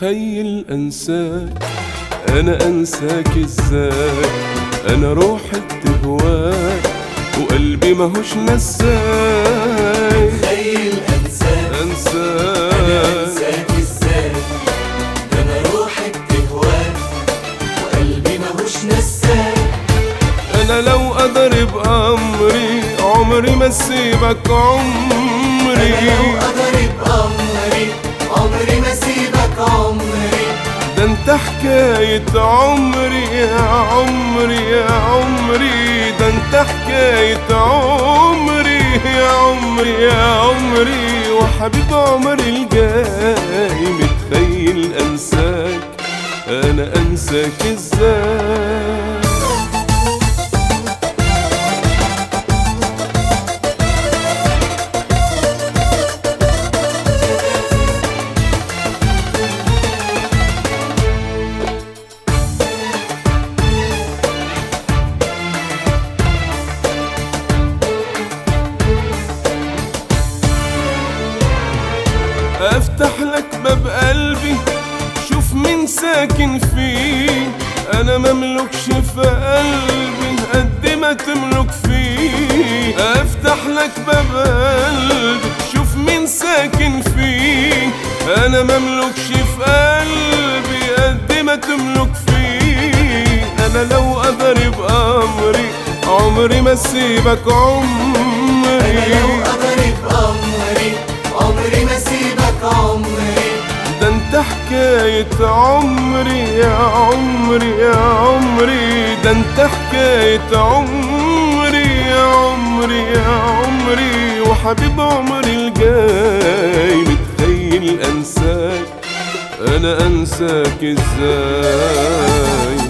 متخيل انساك انا انساك ازاي انا روحي بتهواك وقلبي ماهوش نساي تخيل انساك انا انساك انساك ازاي ده انا روحي بتهواك وقلبي ماهوش نساك انا لو اقدر بامري عمري ما اسيبك عمري انا لو اقدر بامري عمري ما سيبك عمري ده انت حكاية عمري يا عمري يا عمري ده انت حكاية عمري يا عمري يا عمري وحبيب عمري الجاي متخيل انساك انا انساك ازاي افتح لك باب قلبي شوف مين ساكن فيه انا مملكش في قلبي قد ما تملك فيه افتح لك باب قلبي شوف مين ساكن فيه انا مملكش في قلبي قد ما تملك فيه انا لو اقدر بامري عمري ما اسيبك عمري انا لو اقدر بامري عمري ما سيبك عمري ده انت حكاية عمري يا عمري يا عمري ده انت حكاية عمري يا عمري يا عمري وحبيب عمري الجاي متخيل انساك انا انساك ازاي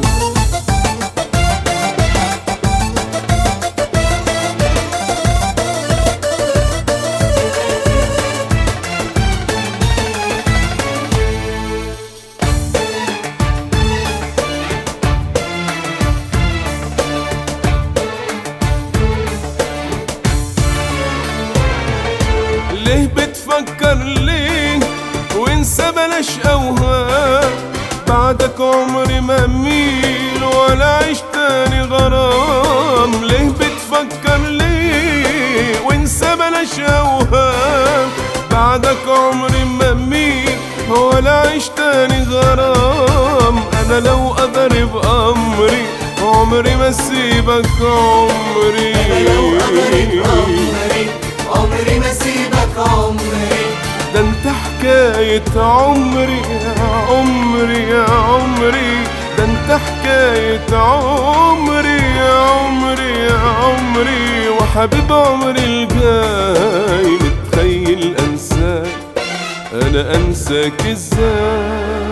ليه بتفكر ليه وانسى بلاش اوهام بعدك عمري ما اميل ولا عيش تاني غرام ليه بتفكر ليه وانسى بلاش اوهام بعدك عمري ما اميل ولا عيش تاني غرام انا لو اقدر بامري عمري ما اسيبك عمري انا لو اقدر بامري عمري ما سيبك عمري ده انت حكاية عمري يا عمري يا عمري ده انت حكاية عمري يا عمري يا عمري وحبيب عمري الجاي متخيل انساك انا انساك ازاي